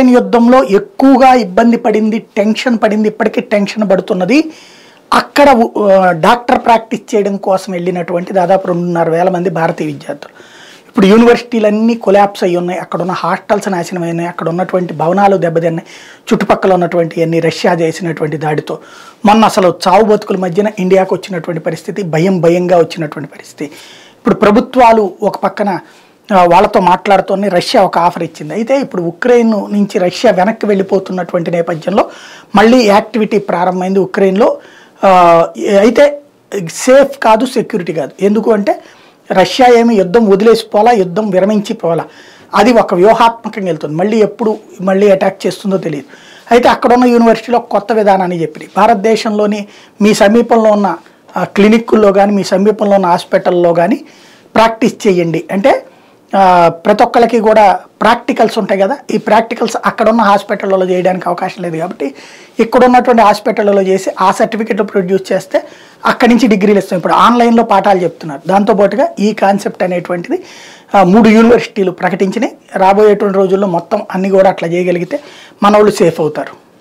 Ukraine యుద్ధంలో ఎక్కువగా ఇబ్బంది పడింది టెన్షన్ పడింది ఇప్పటికీ టెన్షన్ పడుతున్నది అక్కడ ఉ- ఆ, డాక్టర్ ప్రాక్టీస్ చేయడం కోసం వెళ్ళినటువంటి దాదాపు రెండున్నర వేల మంది భారతీయ విద్యార్థులు ఇప్పుడు యూనివర్సిటీలన్నీ కొలాప్స్ అయ్యి ఉన్నాయి అక్కడ ఉన్న హాస్టల్స్ నాశనమైనాయి అక్కడ ఉన్నటువంటి భవనాలు దెబ్బతిన్నాయి చుట్టుపక్కల ఉన్నటువంటి అన్ని రష్యా చేసినటువంటి దాడితో మొన్న అసలు చావు బతుకుల మధ్యన ఇండియాకు వచ్చినటువంటి పరిస్థితి భయం భయంగా వచ్చినటువంటి పరిస్థితి ఇప్పుడు ప్రభుత్వాలు ఒక పక్కన ఆ, వాళ్ళతో మాట్లాడుతూనే రష్యా ఒక ఆఫర్ ఇచ్చింది అయితే ఇప్పుడు ఉక్రెయిన్ నుంచి రష్యా వెనక్కి వెళ్ళిపోతున్నటువంటి నేపథ్యంలో మళ్ళీ యాక్టివిటీ ప్రారంభమైంది ఉక్రెయిన్లో ఆ, అయితే సేఫ్ కాదు సెక్యూరిటీ కాదు ఎందుకు అంటే రష్యా ఏమి యుద్ధం వదిలేసి పోలా యుద్ధం విరమించి పోలా అది ఒక వ్యూహాత్మకంగా వెళ్తుంది మళ్ళీ ఎప్పుడు మళ్ళీ అటాక్ చేస్తుందో తెలియదు అయితే అక్కడ ఉన్న యూనివర్సిటీలో కొత్త విధానాన్ని చెప్పింది భారతదేశంలోని మీ సమీపంలో ఉన్న ఆ, క్లినిక్కుల్లో కానీ మీ సమీపంలో ఉన్న హాస్పిటల్లో కానీ ప్రాక్టీస్ చేయండి అంటే ఆ, ప్రతి ఒక్కరికి కూడా ప్రాక్టికల్స్ ఉంటాయి కదా ఈ ప్రాక్టికల్స్ అక్కడ ఉన్న హాస్పిటల్లో చేయడానికి అవకాశం లేదు కాబట్టి ఇక్కడ ఉన్నటువంటి హాస్పిటల్లో చేసి ఆ సర్టిఫికెట్ ప్రొడ్యూస్ చేస్తే అక్కడి నుంచి డిగ్రీలు ఇస్తాం ఇప్పుడు ఆన్లైన్లో పాఠాలు చెప్తున్నారు దాంతోపాటుగా ఈ కాన్సెప్ట్ అనేటువంటిది ఆ, మూడు యూనివర్సిటీలు ప్రకటించినాయి రాబోయేటువంటి రోజుల్లో మొత్తం అన్ని కూడా అట్లా చేయగలిగితే మన వాళ్ళు సేఫ్ అవుతారు